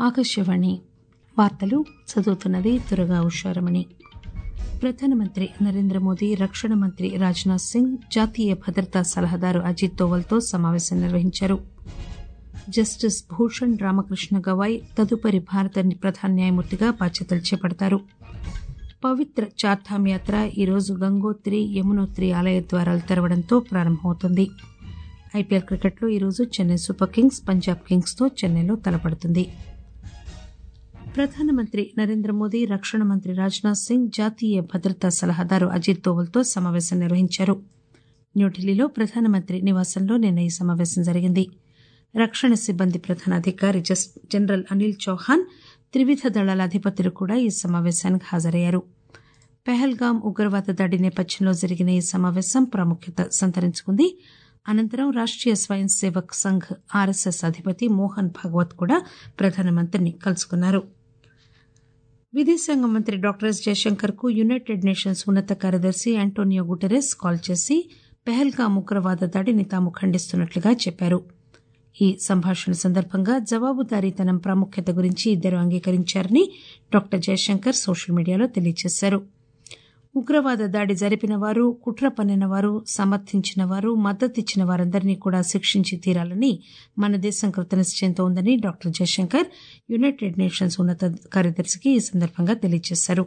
ఆకాశవాణి వార్తలు చదువుతున్నది దురగా ఉషారమణి ప్రధానమంత్రి నరేంద్ర మోదీ రక్షణ మంత్రి రాజ్నాథ్ సింగ్ జాతీయ భద్రతా సలహాదారు అజిత్ దోవల్తో సమావేశం నిర్వహించారు జస్టిస్ భూషణ్ రామకృష్ణ గవాయ్ తదుపరి భారత ప్రధాన న్యాయమూర్తిగా బాధ్యతలు చేపడతారు పవిత్ర చార్ధామ్ యాత్ర ఈరోజు గంగోత్రి యమునోత్రి ఆలయ ద్వారాలు తెరవడంతో ప్రారంభమవుతుంది ఐపీఎల్ క్రికెట్లో ఈరోజు Chennai super kings Punjab kings తో చెన్నైలో తలపడుతుంది ప్రధానమంత్రి నరేంద్ర మోదీ రక్షణ మంత్రి రాజ్నాథ్ సింగ్ జాతీయ భద్రతా సలహాదారు అజిత్ దోవల్తో సమావేశం నిర్వహించారు న్యూఢిల్లీలో ప్రధానమంత్రి నివాసంలో నిన్న ఈ సమావేశం జరిగింది రక్షణ సిబ్బంది ప్రధానాధికారి జనరల్ అనిల్ చౌహాన్ త్రివిధ దళాల అధిపతులు కూడా ఈ సమావేశానికి హాజరయ్యారు పెహల్గాం ఉగ్రవాద దాడి నేపథ్యంలో జరిగిన ఈ సమావేశం ప్రాముఖ్యత సంతరించుకుంది అనంతరం రాష్టీయ స్వయం సేవక్ సంఘ్ ఆర్ఎస్ఎస్ అధిపతి మోహన్ భాగవత్ కూడా ప్రధానమంత్రిని కలుసుకున్నారు విదేశాంగ మంత్రి డాక్టర్ ఎస్ జయశంకర్ కు యునైటెడ్ నేషన్స్ ఉన్నత కార్యదర్శి ఆంటోనియో గుటెరెస్ కాల్ చేసి పెహల్గాం ఉగ్రవాద దాడిని తాము ఖండిస్తున్నట్లుగా చెప్పారు ఈ సంభాషణ సందర్భంగా జవాబుదారీతనం ప్రాముఖ్యత గురించి ఇద్దరు అంగీకరించారని డాక్టర్ జయశంకర్ సోషల్ మీడియాలో తెలియజేశారు ఉగ్రవాద దాడి జరిపిన వారు కుట్ర పన్నిన వారు సమర్థించిన వారు మద్దతిచ్చిన వారందరినీ కూడా శిక్షించి తీరాలని మన దేశం కృతనిశ్చయంతో ఉందని డాక్టర్ జయశంకర్ యునైటెడ్ నేషన్స్ ఉన్నత కార్యదర్శికి ఈ సందర్భంగా తెలియజేశారు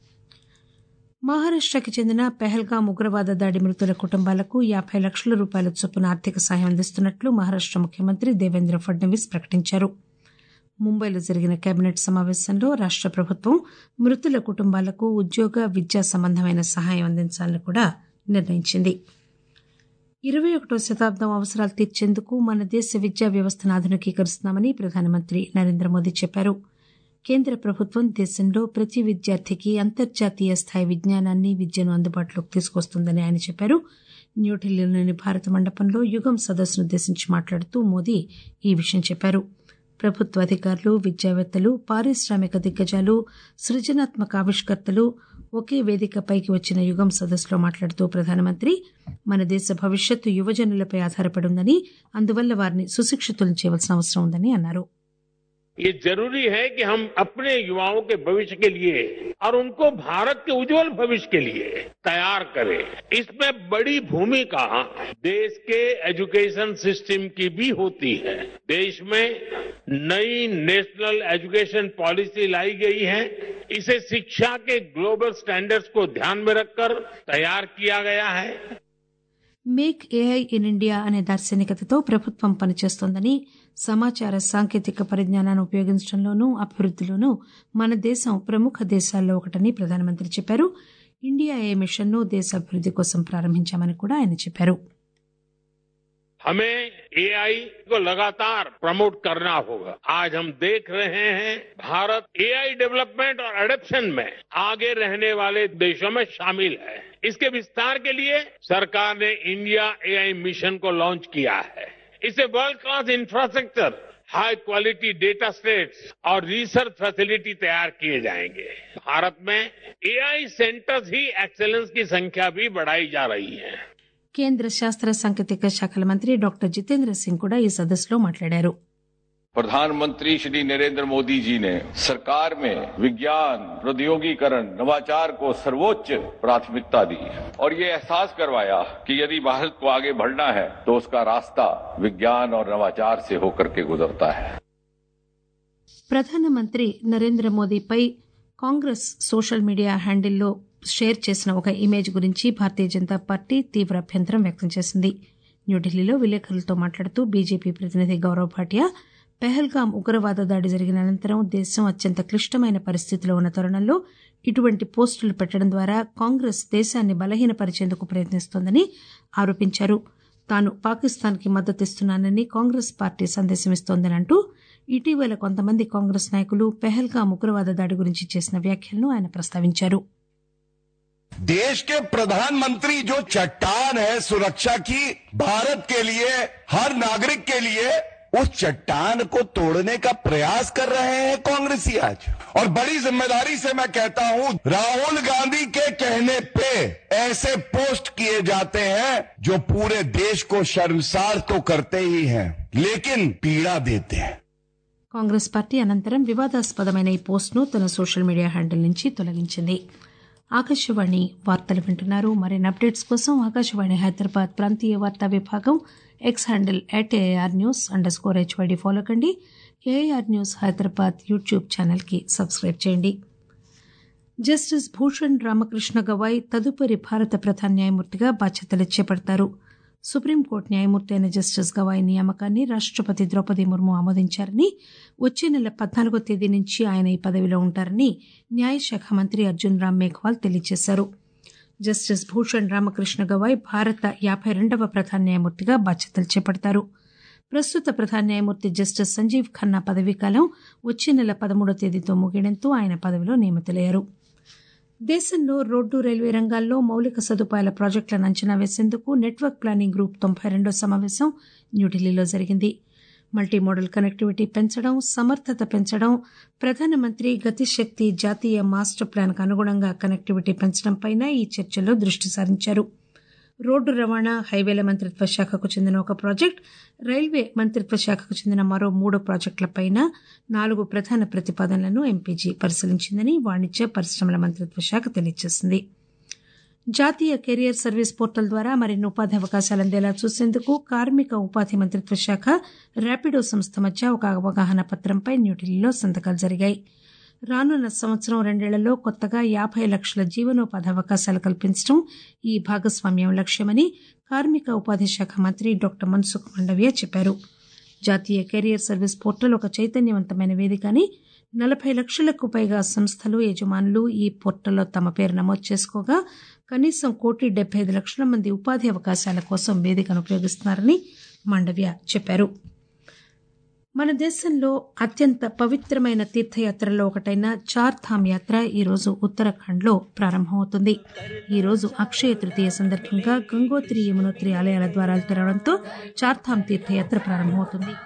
మహారాష్టకి చెందిన పెహల్గాం ఉగ్రవాద దాడి మృతుల కుటుంబాలకు యాబై లక్షల రూపాయల చొప్పున ఆర్థిక సాయం అందిస్తున్నట్లు మహారాష్ట ముఖ్యమంత్రి దేవేంద్ర ఫడ్నవీస్ ప్రకటించారు ముంబైలో జరిగిన కేబినెట్ సమావేశంలో రాష్ట ప్రభుత్వం మృతుల కుటుంబాలకు ఉద్యోగ విద్యా సంబంధమైన సహాయం అందించాలని కూడా నిర్ణయించింది ఇరవై ఒకటో శతాబ్దం అవసరాలు తీర్చేందుకు మన దేశ విద్యా వ్యవస్థను ఆధునికీకరిస్తున్నామని ప్రధానమంత్రి నరేంద్ర మోదీ చెప్పారు కేంద్ర ప్రభుత్వం దేశంలో ప్రతి విద్యార్థికి అంతర్జాతీయ స్థాయి విజ్ఞానాన్ని విద్యను అందుబాటులోకి తీసుకొస్తుందని ఆయన చెప్పారు న్యూఢిల్లీలోని భారత మండపంలో యుగం సదస్సునుద్దేశించి మాట్లాడుతూ మోదీ ఈ విషయం చెప్పారు ప్రభుత్వ అధికారులు విద్యావేత్తలు పారిశ్రామిక దిగ్గజాలు సృజనాత్మక ఆవిష్కర్తలు ఒకే వేదికపైకి వచ్చిన యుగం సదస్సులో మాట్లాడుతూ ప్రధానమంత్రి మన దేశ భవిష్యత్తు యువజనులపై ఆధారపడి ఉందని అందువల్ల వారిని సుశిక్షితులను చేయవలసిన అవసరం ఉందని అన్నారు ये जरूरी है कि हम अपने युवाओं के भविष्य के लिए और उनको भारत के उज्जवल भविष्य के लिए तैयार करें इसमें बड़ी भूमिका देश के एजुकेशन सिस्टम की भी होती है देश में नई नेशनल एजुकेशन पॉलिसी लाई गई है इसे शिक्षा के ग्लोबल स्टैंडर्ड्स को ध्यान में रखकर तैयार किया गया है మేక్ ఏఐ ఇన్ ఇండియా అనే దార్శనికతతో ప్రభుత్వం పనిచేస్తోందని సమాచార సాంకేతిక పరిజ్ఞానాన్ని ఉపయోగించడంలోనూ అభివృద్దిలోనూ మన దేశం ప్రముఖ దేశాల్లో ఒకటని ప్రధానమంత్రి చెప్పారు ఇండియా ఏ మిషన్ను దేశ అభివృద్ది కోసం ప్రారంభించామని కూడా ఆయన చెప్పారు हमें एआई को लगातार प्रमोट करना होगा आज हम देख रहे हैं भारत एआई डेवलपमेंट और एडप्शन में आगे रहने वाले देशों में शामिल है इसके विस्तार के लिए सरकार ने इंडिया एआई मिशन को लॉन्च किया है इसे world class infrastructure high quality data sets और रिसर्च फैसिलिटी तैयार किए जाएंगे भारत में एआई सेंटर्स ही एक्सेलेंस की संख्या भी बढ़ाई जा रही है కేంద్ర శాస్త్ర సాంకేతిక శాఖల మంత్రి డాక్టర్ జితేంద్ర సింగ్ కూడా ఈ సదస్సులో మాట్లాడారు प्रधानमंत्री श्री नरेंद्र मोदी जी ने सरकार में विज्ञान प्रौद्योगिकरण नवाचार को सर्वोच्च प्राथमिकता दी और ये एहसास करवाया कि यदि भारत को आगे बढ़ना है तो उसका रास्ता विज्ञान और नवाचार से होकर के गुजरता है ప్రధానమంత్రి నరేంద్ర మోదీపై కాంగ్రెస్ సోషల్ మీడియా హ్యాండిల్లో షేర్ చేసిన ఒక ఇమేజ్ గురించి భారతీయ జనతా పార్టీ తీవ్ర అభ్యంతరం వ్యక్తం చేసింది న్యూఢిల్లీలో విలేకరులతో మాట్లాడుతూ బీజేపీ ప్రతినిధి గౌరవ్ భాటియా పెహల్గాం ఉగ్రవాద దాడి జరిగిన అనంతరం దేశం అత్యంత క్లిష్టమైన పరిస్థితిలో ఉన్న తరుణంలో ఇటువంటి పోస్టులు పెట్టడం ద్వారా కాంగ్రెస్ దేశాన్ని బలహీనపరిచేందుకు ప్రయత్నిస్తోందని ఆరోపించారు తాను పాకిస్తాన్కి మద్దతిస్తున్నానని కాంగ్రెస్ పార్టీ సందేశమిస్తోందని అంటూ ఇటీవల కొంతమంది కాంగ్రెస్ నాయకులు పెహల్గాం ఉగ్రవాద దాడి గురించి చేసిన వ్యాఖ్యలను ఆయన ప్రస్తావించారు देश के प्रधानमंत्री जो चट्टान है सुरक्षा की भारत के लिए हर नागरिक के लिए उस चट्टान को तोड़ने का प्रयास कर रहे हैं कांग्रेसी आज और बड़ी जिम्मेदारी से मैं कहता हूं राहुल गांधी के कहने पे ऐसे पोस्ट किए जाते हैं जो पूरे देश को शर्मसार तो करते ही हैं लेकिन पीड़ा देते हैं కాంగ్రెస్ పార్టీ అనంతరం వివాదాస్పదమైన ఈ పోస్టును తన సోషల్ మీడియా హ్యాండిల్ నుంచి తొలగించింది ఆకాశవాణి వార్తలు వింటున్నారు మరిన్ని అప్డేట్స్ కోసం ఆకాశవాణి హైదరాబాద్ ప్రాంతీయ వార్తా విభాగం X handle at AR news under score HYD follow కండి ఏఆర్ న్యూస్ హైదరాబాద్ యూట్యూబ్ ఛానల్కి సబ్స్క్రైబ్ చేయండి జస్టిస్ భూషణ్ రామకృష్ణ గవాయ్ తదుపరి భారత ప్రధాన న్యాయమూర్తిగా బాధ్యతలు చేపడతారు సుప్రీంకోర్టు న్యాయమూర్తి అయిన జస్టిస్ గవాయ్ నియామకాన్ని రాష్టపతి ద్రౌపది ముర్ము ఆమోదించారని వచ్చే నెల పద్నాలుగో తేదీ నుంచి ఆయన ఈ పదవిలో ఉంటారని న్యాయశాఖ మంత్రి అర్జున్ రామ్ మేఘ్వాల్ తెలియజేశారు జస్టిస్ భూషణ్ రామకృష్ణ గవాయ్ భారత యాభై రెండవ ప్రధాన న్యాయమూర్తిగా బాధ్యతలు చేపడతారు ప్రస్తుత ప్రధాన న్యాయమూర్తి జస్టిస్ సంజీవ్ ఖన్నా పదవీకాలం వచ్చే నెల పదమూడో తేదీతో ముగియడంతో ఆయన పదవిలో నియమితులయ్యారు దేశంలో రోడ్డు రైల్వే రంగాల్లో మౌలిక సదుపాయాల ప్రాజెక్టులను అంచనా వేసేందుకు నెట్వర్క్ ప్లానింగ్ గ్రూప్ తొంభై రెండో సమావేశం న్యూఢిల్లీలో జరిగింది మల్టీ మోడల్ కనెక్టివిటీ పెంచడం సమర్థత పెంచడం ప్రధానమంత్రి గతిశక్తి జాతీయ మాస్టర్ ప్లాన్కు అనుగుణంగా కనెక్టివిటీ పెంచడంపై ఈ చర్చల్లో దృష్టి సారించారు రోడ్డు రవాణా హైవేల మంత్రిత్వ శాఖకు చెందిన ఒక ప్రాజెక్ట్ రైల్వే మంత్రిత్వ శాఖకు చెందిన మరో మూడు ప్రాజెక్టులపై నాలుగు ప్రధాన ప్రతిపాదనలను ఎంపీజీ పరిశీలించిందని వాణిజ్య పరిశ్రమల మంత్రిత్వ శాఖ తెలియజేసింది జాతీయ కెరియర్ సర్వీస్ పోర్టల్ ద్వారా మరిన్ని ఉపాధి అవకాశాలు అందేలా చూసేందుకు కార్మిక ఉపాధి మంత్రిత్వ శాఖ ర్యాపిడో సంస్థ మధ్య ఒక అవగాహన పత్రంపై న్యూఢిల్లీలో సంతకాలు జరిగాయి రానున్న సంవత్సరం రెండేళ్లలో కొత్తగా యాభై లక్షల జీవనోపాధి అవకాశాలు కల్పించడం ఈ భాగస్వామ్యం లక్ష్యమని కార్మిక ఉపాధి శాఖ మంత్రి డాక్టర్ మన్సుఖ్ మండవియా చెప్పారు జాతీయ కెరియర్ సర్వీస్ పోర్టల్ ఒక చైతన్యవంతమైన వేదిక అని నలభై లక్షలకు పైగా సంస్థలు యజమానులు ఈ పోర్టల్లో తమ పేరు నమోదు చేసుకోగా కనీసం కోటి డెబ్బై ఐదు లక్షల మంది ఉపాధి అవకాశాల కోసం వేదికను ఉపయోగిస్తున్నారని మాండవ్య చెప్పారు మన దేశంలో అత్యంత పవిత్రమైన తీర్థయాత్రల్లో ఒకటైన చార్ ధామ్ యాత్ర ఈరోజు ఉత్తరాఖండ్లో ప్రారంభమవుతుంది ఈరోజు అక్షయ తృతీయ సందర్భంగా గంగోత్రి యమునోత్రి ఆలయాల ద్వారాలు తెరవడంతో చార్ ధామ్ తీర్థయాత్ర ప్రారంభమవుతుంది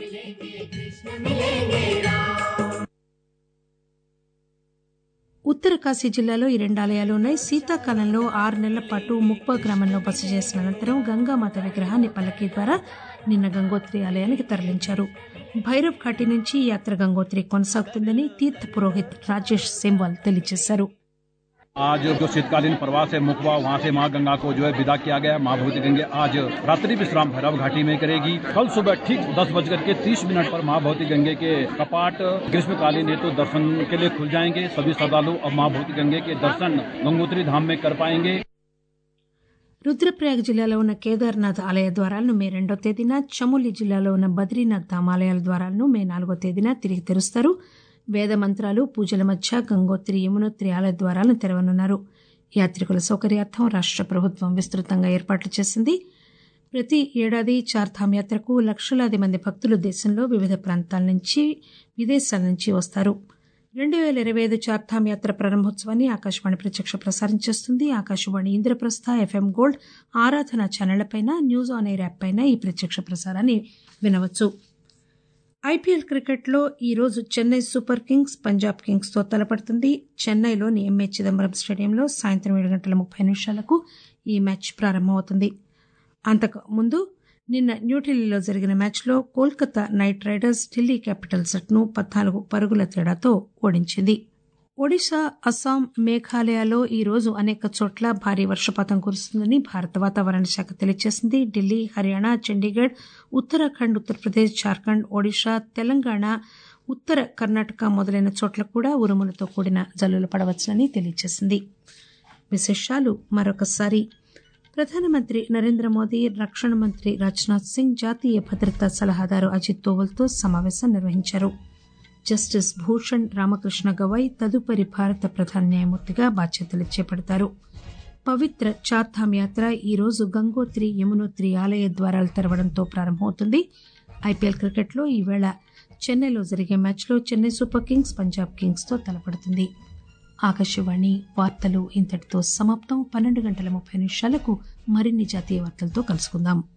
ఉత్తర కాశీ జిల్లాలో ఈ రెండు ఆలయాలు ఉన్నాయి శీతాకాలంలో ఆరు నెలల పాటు ముప్ప గ్రామంలో బస చేసిన అనంతరం గంగామాత విగ్రహాన్ని పల్లకీ ద్వారా నిన్న గంగోత్రి ఆలయానికి తరలించారు భైరవ్ ఘాటి నుంచి యాత్ర గంగోత్రి కొనసాగుతుందని తీర్థ పురోహిత్ రాజేష్ సేమ్వాల్ తెలియజేశారు आज जो शीतकालीन प्रवास है मुखवा वहाँ से माँ गंगा को जो है विदा किया गया माँ भगवती गंगे आज रात्रि विश्राम भैरव घाटी में करेगी कल सुबह ठीक दस बजकर के तीस मिनट पर माँ भगवती गंगे के कपाट ग्रीष्मकालीन हेतु तो दर्शन के लिए खुल जाएंगे सभी श्रद्धालु अब माँ भगवती गंगे के दर्शन गंगोत्री धाम में कर पाएंगे రుద్రప్రయాగ్ జిల్లాలో ఉన్న కేదార్నాథ్ ఆలయ ద్వారాలను మే రెండో తేదీన చమోలి జిల్లాలో ఉన్న బద్రీనాథ్ ధామ్ ఆలయాల ద్వారాలను మే నాలుగో తేదీన తిరిగి తెరుస్తారు వేద మంత్రాలు పూజల మధ్య గంగోత్రి యమునోత్రి ఆలయ ద్వారాలను తెరవనున్నారు యాత్రికుల సౌకర్యార్థం రాష్ట ప్రభుత్వం విస్తృతంగా ఏర్పాట్లు చేసింది ప్రతి ఏడాది చార్ధామ్ యాత్రకు లక్షలాది మంది భక్తులు దేశంలో వివిధ ప్రాంతాల నుంచి విదేశాల నుంచి వస్తారు రెండు వేల ఇరవై ఐదు చార్ధామ్ యాత్ర ప్రారంభోత్సవాన్ని ఆకాశవాణి ప్రత్యక్ష ప్రసారం చేస్తుంది ఆకాశవాణి ఇంద్రప్రస్థ ఎఫ్ఎం గోల్డ్ ఆరాధన ఛానళ్లపైన న్యూస్ ఆన్ ఎయిర్ యాప్ పైన ఈ ప్రత్యక్ష ప్రసారాన్ని వినవచ్చు ఐపీఎల్ క్రికెట్లో ఈరోజు Chennai super kings Punjab kings తో తలపడుతుంది చెన్నైలోని ఎంఏ చిదంబరం స్టేడియంలో సాయంత్రం ఏడు గంటల ముప్పై నిమిషాలకు ఈ మ్యాచ్ ప్రారంభమవుతుంది అంతకు ముందు నిన్న న్యూఢిల్లీలో జరిగిన మ్యాచ్లో Kolkata knight riders Delhi capitals ను పద్నాలుగు పరుగుల తేడాతో ఓడించింది ఒడిశా అస్సాం మేఘాలయలో ఈ రోజు అనేక చోట్ల భారీ వర్షపాతం కురుస్తుందని భారత వాతావరణ శాఖ తెలియజేసింది ఢిల్లీ హర్యానా చండీగఢ్ ఉత్తరాఖండ్ ఉత్తరప్రదేశ్ జార్ఖండ్ ఒడిశా తెలంగాణ ఉత్తర కర్ణాటక మొదలైన చోట్ల కూడా ఉరుములతో కూడిన జల్లులు పడవచ్చునని తెలియజేసింది విశేషాలు మరొకసారి ప్రధానమంత్రి నరేంద్ర మోదీ రక్షణ మంత్రి రాజ్నాథ్ సింగ్ జాతీయ భద్రతా సలహాదారు అజిత్ దోవల్తో సమావేశం నిర్వహించారు జస్టిస్ భూషణ్ రామకృష్ణ గవాయ్ తదుపరి భారత ప్రధాన న్యాయమూర్తిగా బాధ్యతలు చేపడతారు పవిత్ర చార్ధామ్ యాత్ర ఈరోజు గంగోత్రి యమునోత్రి ఆలయ ద్వారాలు తెరవడంతో ప్రారంభమవుతుంది ఐపీఎల్ క్రికెట్లో ఈవేళ చెన్నైలో జరిగే మ్యాచ్లో Chennai super kings Punjab kings తో తలపడుతుంది ఆకాశవాణి వార్తలు ఇంతటితో సమాప్తం పన్నెండు గంటల ముప్పై నిమిషాలకు మరిన్ని జాతీయ వార్తలతో కలుసుకుందాం